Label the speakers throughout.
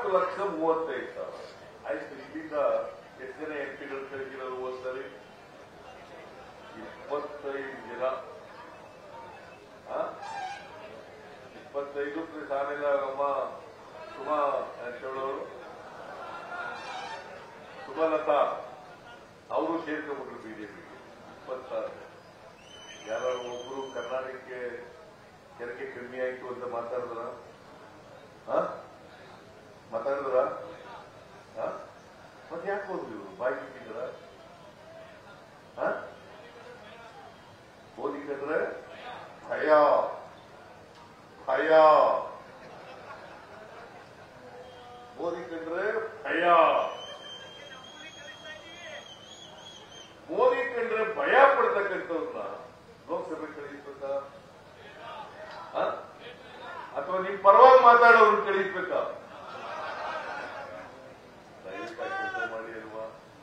Speaker 1: ಲಕ್ಷ ಮೂವತ್ತೈದು ಸಾವಿರ ಆಯ್ತು ಇಲ್ಲಿಂದ ಎಷ್ಟು ಜನ ಎಂ ಪಿಗಳು ಕಳಿಸಿರೋದು ಹೋದ್ಸರಿ ಇಪ್ಪತ್ತೈದು ಜನ ಆ? ಇಪ್ಪತ್ತೈದು ಪ್ಲಸ್ ಆಮೇಲೆ ಅಮ್ಮ ಸುಮಾ ಶೇಳವರು ಸುಮಲತಾ ಅವರು ಸೇರ್ಕೊಂಡ್ಬಿಟ್ರು ಬಿಜೆಪಿಗೆ ಇಪ್ಪತ್ತಾರು ಯಾರು ಒಬ್ರು ಕರ್ನಾಟಕಕ್ಕೆ ತೆರಿಗೆ ಕಮ್ಮಿ ಆಯ್ತು ಅಂತ ಮಾತಾಡಿದ್ರ ಮಾತಾಡಿದ್ರ ಮತ್ತೆ ಯಾಕೆ ಹೋದ್ರು ಇವರು ಬಾಯಿ ಬಿಟ್ಟಿದ್ರ ಓದಿಕಂದ್ರೆ ಭಯ ಭಯ ಮೋದಿ ಕಂಡ್ರೆ ಭಯ ಮೋದಿ ಕಂಡ್ರೆ ಭಯ ಪಡ್ತಕ್ಕಂಥವ್ರನ್ನ ಲೋಕಸಭೆ ಕಳಿಸ್ಬೇಕಾ ಆ? ಅಥವಾ ನಿಮ್ ಪರವಾಗಿ ಮಾತಾಡೋರು ಕಳಿಸ್ಬೇಕಾ ದಯವಿಟ್ಟು ಆ ಕೆಲ್ಸ ಮಾಡಿ ಅಲ್ವಾ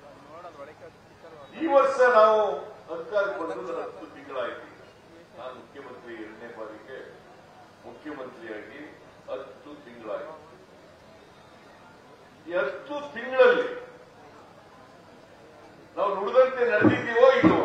Speaker 1: ಈ ವರ್ಷ ನಾವು ಅಧಿಕಾರಕ್ಕೆ ಬಂದು ಹತ್ತು ತಿಂಗಳಾಯ್ತು ನಾನು ಮುಖ್ಯಮಂತ್ರಿ ಎರಡನೇ ಬಾರಿಗೆ ಮುಖ್ಯಮಂತ್ರಿಯಾಗಿ ಹತ್ತು ತಿಂಗಳಾಯ್ತು ಈ ಹತ್ತು ತಿಂಗಳಲ್ಲಿ ನಾವು ನುಡಿದಂತೆ ನಡೆದಿದ್ದೀವೋ ಇಲ್ವೋ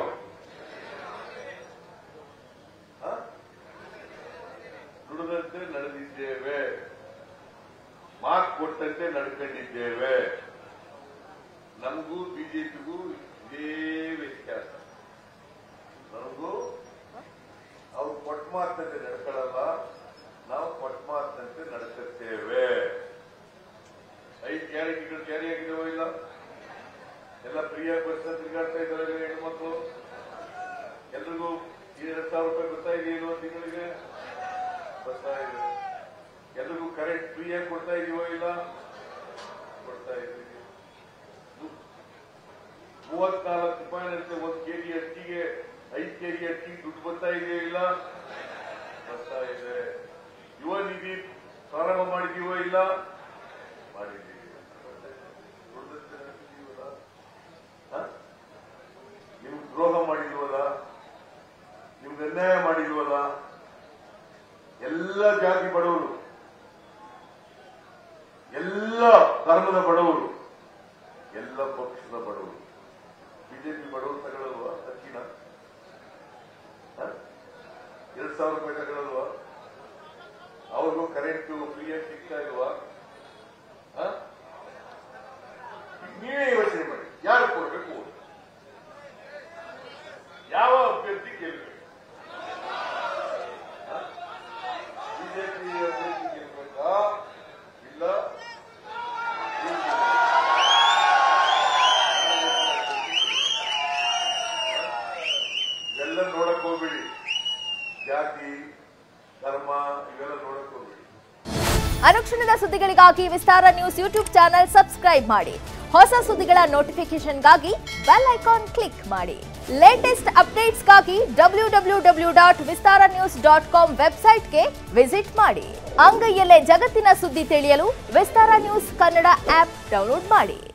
Speaker 1: ಆ? ನುಡಿದಂತೆ ನಡೆದಿದ್ದೇವೆ ಮಾತು ಕೊಟ್ಟಂತೆ ನಡ್ಕೊಂಡಿದ್ದೇವೆ ನಮಗೂ ಬಿಜೆಪಿಗೂ ಇದೇ ವ್ಯತ್ಯಾಸ ನಮಗೂ ಅವ್ರು ಕೊಟ್ಟ ಮಾತಂತೆ ನಡ್ಕೊಳ್ಳಲ್ಲ ನಾವು ಕೊಟ್ಟ ಮಾತಂತೆ ನಡ್ಕತ್ತೇವೆ ಐದು ಗ್ಯಾರಂಟಿಗಳು ಜಾರಿ ಆಗಿದಾವೋ ಇಲ್ಲ ಎಲ್ಲ ಫ್ರೀಯಾಗಿ ಬಸ್ ತಿರುಗಾಡ್ತಾ ಇದ್ದಾರೆ ಹೆಣ್ಮಕ್ಳು ಎಲ್ರಿಗೂ ಎರಡು ಸಾವಿರ ರೂಪಾಯಿ ಬರ್ತಾ ಇದೆ ಇಲ್ವೋ ತಿಂಗಳಿಗೆ ಬರ್ತಾ ಇದೆ ಎಲ್ರಿಗೂ ಕರೆಂಟ್ ಫ್ರೀಯಾಗಿ ಕೊಡ್ತಾ ಇದೀವೋ ಇಲ್ಲ ಕೊಡ್ತಾ ಇದ್ದೀವಿ ಮೂವತ್ನಾಲ್ಕು ರೂಪಾಯಿನಂತೆ ಒಂದು ಕೆಜಿ ಅಕ್ಕಿಗೆ ಐದು ಕೆಜಿ ಅಕ್ಕಿ ದುಡ್ಡು ಬರ್ತಾ ಇದೆಯೋ ಇಲ್ಲ ಬರ್ತಾ ಇದೆ ಯುವ ನಿಧಿ ಪ್ರಾರಂಭ ಮಾಡಿದೀವೋ ಇಲ್ಲ ಮಾಡಿದ್ದೀವಿ ದುಡ್ಡಂತೆ ನಡೆಸಿದೀವಲ್ಲ? ಹ? ನಿಮ್ಗೆ ದ್ರೋಹ ಮಾಡಿಲ್ವಲ್ಲ ನಿಮ್ಗೆ ಅನ್ಯಾಯ ಮಾಡಿಲ್ವಲ್ಲ ಎಲ್ಲ ಜಾತಿ ಬಡವರು ಎಲ್ಲ ಧರ್ಮದ ಬಡವರು ಎಲ್ಲ ಪಕ್ಷದ ಬಡವರು ಬಿಜೆಪಿ ಬಡವರು ತಗೊಳ್ಳಲ್ವಾ ಅಕ್ಕಿನ ಹ? ಎರಡ್ ಸಾವಿರ ರೂಪಾಯಿ ತಗೊಳ್ಳಲ್ವಾ ಅವ್ರಿಗೂ ಕರೆಂಟ್ ಫ್ರೀಯಾಗಿ ಸಿಗ್ತಾ ಇಲ್ವಾ ಹ? ನೀವೇ ಯೋಚನೆ ಮಾಡಿ ಯಾರು ಕೊಡ್ಬೇಕು ಓಟ್? ಯಾವ ಅಭ್ಯರ್ಥಿ ಗೆಲ್ಬೇಕು ಬಿಜೆಪಿ ಅಭ್ಯರ್ಥಿ ಗೆಲ್ಬೇಕಾ ಇಲ್ಲ ಇವೆಲ್ಲ ನೋಡಕ್ ಹೋಗ್ಬೇಡಿ ಜಾತಿ ಧರ್ಮ ಇವೆಲ್ಲ ನೋಡಕ್ ಹೋಗ್ಬೇಡಿ
Speaker 2: ಅನುಕ್ಷಣದ ಸುದ್ದಿಗಳಿಗಾಗಿ Vistara news YouTube channel subscribe ಮಾಡಿ ಹೊಸ ಸುದ್ದಿಗಳ ನೋಟಿಫಿಕೇಶನ್ಗಾಗಿ ಬೆಲ್ ಐಕಾನ್ ಕ್ಲಿಕ್ ಮಾಡಿ ಲೇಟೆಸ್ಟ್ ಅಪ್ಡೇಟ್ಸ್ಗಾಗಿ W W W dot Vistara news dot com ವೆಬ್ಸೈಟ್ಗೆ ವಿಸಿಟ್ ಮಾಡಿ ಅಂಗೈಯಲ್ಲೇ ಜಗತ್ತಿನ ಸುದ್ದಿ ತಿಳಿಯಲು Vistara news Kannada app download ಮಾಡಿ